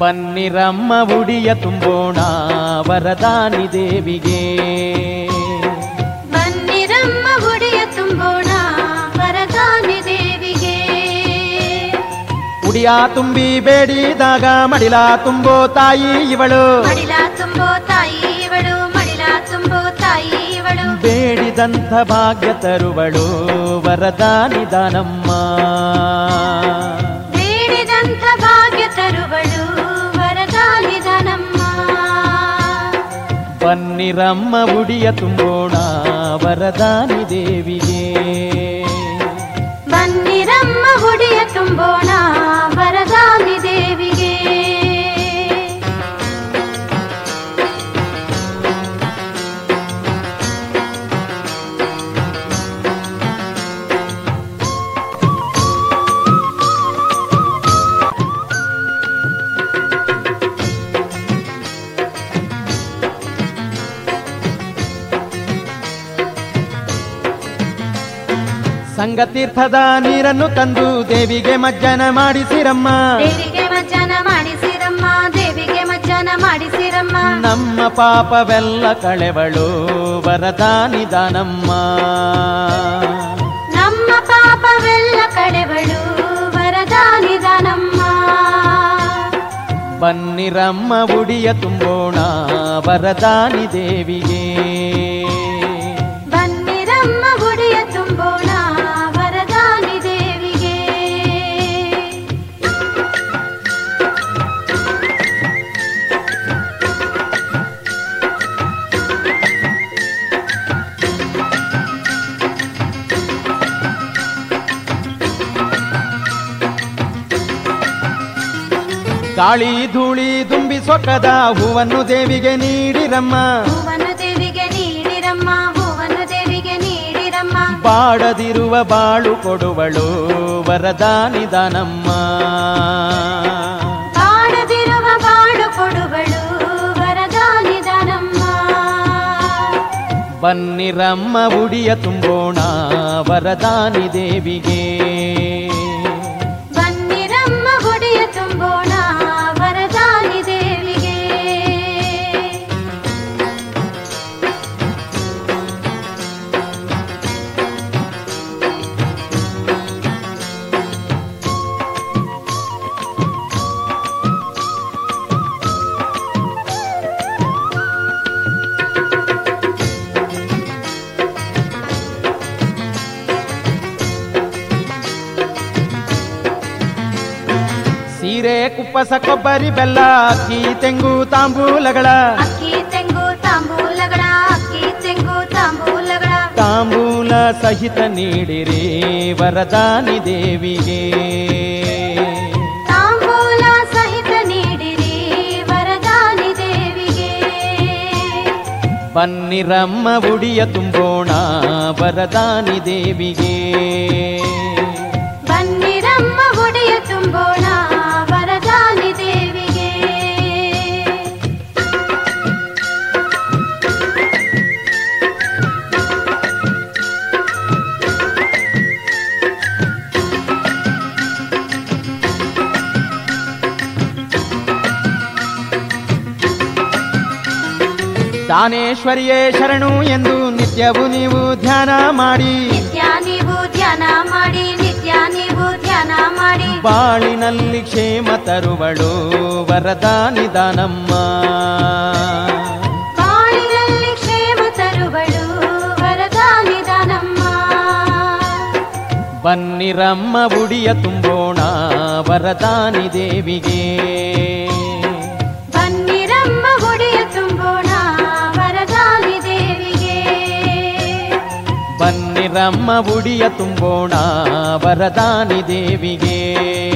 ಬನ್ನಿರಮ್ಮ ಉಡಿಯ ತುಂಬೋಣ ವರದಾನಿ ದೇವಿಗೆ ಬನ್ನಿರಮ್ಮ ಗುಡಿಯ ತುಂಬೋಣ ವರದಾನಿ ದೇವಿಗೆ ಉಡಿಯ ತುಂಬಿ ಬೇಡಿದಾಗ ಮಡಿಲ ತುಂಬೋ ತಾಯಿ ಇವಳು ಮಡಿಲ ತುಂಬೋ ತಾಯಿ ಇವಳು ಮಡಿಲ ತುಂಬೋ ತಾಯಿ ಇವಳು ಬೇಡಿದಂಥ ಭಾಗ್ಯ ತರುವಳು ವರದಾನಿ ದಾನಮ್ಮ ಬೇಡಿದಂಥ ಭಾಗ್ಯ ತರುವಳು ವರದಾನಿ ದಾನಮ್ಮ ಬನ್ನಿರಮ್ಮ ಉಡಿಯ ತುಂಬೋಣ ವರದಾನಿ ದೇವಿಗೆ ಬನ್ನಿರಮ್ಮ ಗುಡಿಯ ತುಂಬೋಣ ವರದಾನಿ ದೇವಿಗೆ ಸಂಗತೀರ್ಥದ ನೀರನ್ನು ತಂದು ದೇವಿಗೆ ಮಜ್ಜನ ಮಾಡಿಸಿರಮ್ಮ ದೇವಿಗೆ ಮಜ್ಜನ ಮಾಡಿಸಿರಮ್ಮ ದೇವಿಗೆ ಮಜ್ಜನ ಮಾಡಿಸಿರಮ್ಮ ನಮ್ಮ ಪಾಪವೆಲ್ಲ ಕಳೆವಳು ವರದಾನಿ ದಾನಮ್ಮ ನಮ್ಮ ಪಾಪವೆಲ್ಲ ಕಳೆವಳು ವರದಾನಿ ದಾನಮ್ಮ ಬನ್ನಿರಮ್ಮ ಉಡಿಯ ತುಂಬೋಣ ವರದಾನಿ ದೇವಿಗೆ ಬನ್ನಿರಮ್ಮ ಗುಡಿಯ ತುಂಬೋಣ ವರದಾನಿ ದೇವಿಗೆ ಗಾಳಿ ಧೂಳಿ ದುಂಬಿ ಸೊಕ್ಕದ ಹೂವನ್ನು ದೇವಿಗೆ ನೀಡಿರಮ್ಮ ಹೂವನ್ನು ದೇವಿಗೆ ನೀಡಿರಮ್ಮ ಹೂವನ್ನು ದೇವಿಗೆ ನೀಡಿರಮ್ಮ ಬಾಡದಿರುವ ಬಾಳು ಕೊಡುವಳು ವರದಾನಿ ದಾನಮ್ಮ ಬಾಡದಿರುವ ಬಾಡು ಕೊಡುವಳು ವರದಾನಿ ದಾನಮ್ಮ ಬನ್ನಿರಮ್ಮ ಉಡಿಯ ತುಂಬೋಣ ವರದಾನಿ ದೇವಿಗೆ ಬನ್ನಿರಮ್ಮ ಗುಡಿಯ ತುಂಬೋಣ ವರದಾನಿ ದೇವಿಗೆ ಸೀರೆ ಕುಪ್ಪಸ ಕೊಬ್ಬರಿ ಬೆಲ್ಲ ಅಕ್ಕಿ ತೆಂಗು ತಾಂಬೂಲಗಳ ಅಕ್ಕಿ ತೆಂಗು ತಾಂಬೂಲಗಳ ಅಕ್ಕಿ ತೆಂಗು ತಾಂಬೂಲಗಳ ತಾಂಬೂಲ ಸಹಿತ ನೀಡಿರಿ ವರದಾನಿ ದೇವಿಗೆ ತಾಂಬೂಲ ಸಹಿತ ನೀಡಿರಿ ವರದಾನಿ ದೇವಿಗೆ ಬನ್ನಿರಮ್ಮ ಉಡಿಯ ತುಂಬೋಣ ವರದಾನಿ ದೇವಿಗೆ ಬನ್ನಿರಮ್ಮ ಗುಡಿಯ ತುಂಬೋಣ ವರದಾನಿ ದೇವಿಗೆ ದಾನೇಶ್ವರಿಯೇ ಶರಣು ಎಂದು ನಿತ್ಯವೂ ನೀವು ಧ್ಯಾನ ಮಾಡಿ ನಿತ್ಯ ನೀವು ಧ್ಯಾನ ಮಾಡಿ ನಿತ್ಯ ನೀವು ಧ್ಯಾನ ಮಾಡಿ ಬಾಳಿನಲ್ಲಿ ಕ್ಷೇಮ ತರುವಳು ವರದಾನಿ ದಾನಮ್ಮ ಬಾಳಿನಲ್ಲಿ ಕ್ಷೇಮ ತರುವಳು ವರದಾನಿ ದಾನಮ್ಮ ಬನ್ನಿರಮ್ಮ ಉಡಿಯ ತುಂಬೋಣ ವರದಾನಿ ದೇವಿಗೆ ಬನ್ನಿರಮ್ಮ ಗುಡಿಯ ತುಂಬೋಣ ವರದಾನಿ ದೇವಿಗೆ ಬನ್ನಿರಮ್ಮ ಉಡಿಯ ತುಂಬೋಣ ವರದಾನಿ ದೇವಿಗೆ